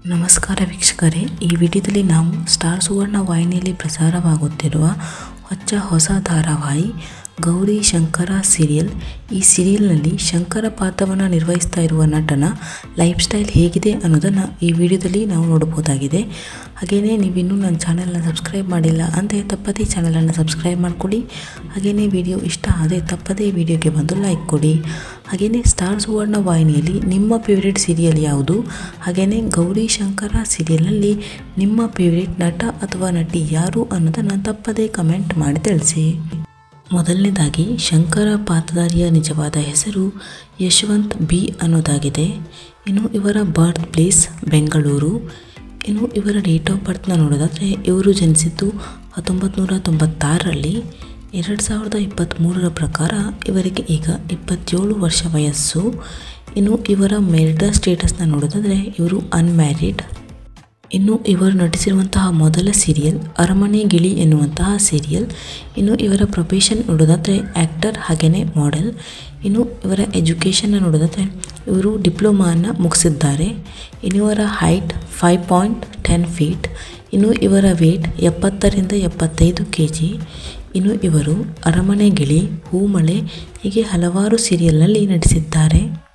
ನಮಸ್ಕಾರ ವೀಕ್ಷಕರೇ ಈ ವಿಡಿಯೋದಲ್ಲಿ ನಾವು ಸ್ಟಾರ್ ಸುವರ್ಣ ವಾಹಿನಿಯಲ್ಲಿ ಪ್ರಸಾರವಾಗುತ್ತಿರುವ ಹೊಚ್ಚ ಹೊಸ ಧಾರಾವಾಹಿ ಗೌರಿ ಶಂಕರ ಸೀರಿಯಲ್ ಈ ಸೀರಿಯಲ್ನಲ್ಲಿ ಶಂಕರ ಪಾತ್ರವನ್ನು ನಿರ್ವಹಿಸ್ತಾ ಇರುವ ನಟನ ಲೈಫ್ ಸ್ಟೈಲ್ ಹೇಗಿದೆ ಅನ್ನೋದನ್ನು ಈ ವಿಡಿಯೋದಲ್ಲಿ ನಾವು ನೋಡಬಹುದಾಗಿದೆ ಹಾಗೆಯೇ ನೀವಿನ್ನೂ ನನ್ನ ಚಾನಲ್ನ ಸಬ್ಸ್ಕ್ರೈಬ್ ಮಾಡಿಲ್ಲ ಅಂದರೆ ತಪ್ಪದೇ ಚಾನಲನ್ನು ಸಬ್ಸ್ಕ್ರೈಬ್ ಮಾಡ್ಕೊಳ್ಳಿ ಹಾಗೆಯೇ ವಿಡಿಯೋ ಇಷ್ಟ ಆದರೆ ತಪ್ಪದೇ ವಿಡಿಯೋಗೆ ಬಂದು ಲೈಕ್ ಕೊಡಿ ಹಾಗೆಯೇ ಸ್ಟಾರ್ ಸುವರ್ಣ ವಾಹಿನಿಯಲ್ಲಿ ನಿಮ್ಮ ಫೇವ್ರೆಟ್ ಸೀರಿಯಲ್ ಯಾವುದು ಹಾಗೆಯೇ ಗೌರಿ ಶಂಕರ ಸೀರಿಯಲ್ನಲ್ಲಿ ನಿಮ್ಮ ಫೇವ್ರೆಟ್ ನಟ ಅಥವಾ ನಟಿ ಯಾರು ಅನ್ನೋದನ್ನು ತಪ್ಪದೇ ಕಮೆಂಟ್ ಮಾಡಿ ತಿಳಿಸಿ ಮೊದಲನೇದಾಗಿ ಶಂಕರ ಪಾತ್ರಧಾರಿಯ ನಿಜವಾದ ಹೆಸರು ಯಶವಂತ್ ಬಿ ಅನ್ನೋದಾಗಿದೆ ಇನ್ನು ಇವರ ಬರ್ತ್ ಪ್ಲೇಸ್ ಬೆಂಗಳೂರು ಇನ್ನು ಇವರ ಡೇಟ್ ಆಫ್ ಬರ್ತ್ನ ನೋಡೋದಾದರೆ ಇವರು ಜನಿಸಿದ್ದು ಹತ್ತೊಂಬತ್ತು ನೂರ ತೊಂಬತ್ತಾರರಲ್ಲಿ ಎರಡು ಸಾವಿರದ ಇಪ್ಪತ್ತ್ಮೂರರ ಪ್ರಕಾರ ಇವರಿಗೆ ಈಗ ಇಪ್ಪತ್ತೇಳು ವರ್ಷ ವಯಸ್ಸು ಇನ್ನು ಇವರ ಮೆರಿಟಲ್ ಸ್ಟೇಟಸ್ನ ನೋಡೋದಾದರೆ ಇವರು ಅನ್ಮ್ಯಾರಿಡ್ ಇನ್ನು ಇವರು ನಟಿಸಿರುವಂತಹ ಮೊದಲ ಸೀರಿಯಲ್ ಅರಮನೆ ಗಿಳಿ ಎನ್ನುವಂತಹ ಸೀರಿಯಲ್ ಇನ್ನು ಇವರ ಪ್ರೊಫೆಷನ್ ನೋಡೋದಾದರೆ ಆ್ಯಕ್ಟರ್ ಹಾಗೆಯೇ ಮಾಡೆಲ್ ಇನ್ನು ಇವರ ಎಜುಕೇಷನ್ನ ನೋಡೋದಾದರೆ ಇವರು ಡಿಪ್ಲೊಮಾನ ಮುಗಿಸಿದ್ದಾರೆ ಇನ್ನು ಇವರ height five point ten feet ಇನ್ನು ಇವರ ವೇಟ್ ಎಪ್ಪತ್ತರಿಂದ ಎಪ್ಪತ್ತೈದು ಕೆ ಜಿ ಇನ್ನು ಇವರು ಅರಮನೆ ಗಿಳಿ ಹೂಮಳೆ ಹೀಗೆ ಹಲವಾರು ಸೀರಿಯಲ್ನಲ್ಲಿ ನಟಿಸಿದ್ದಾರೆ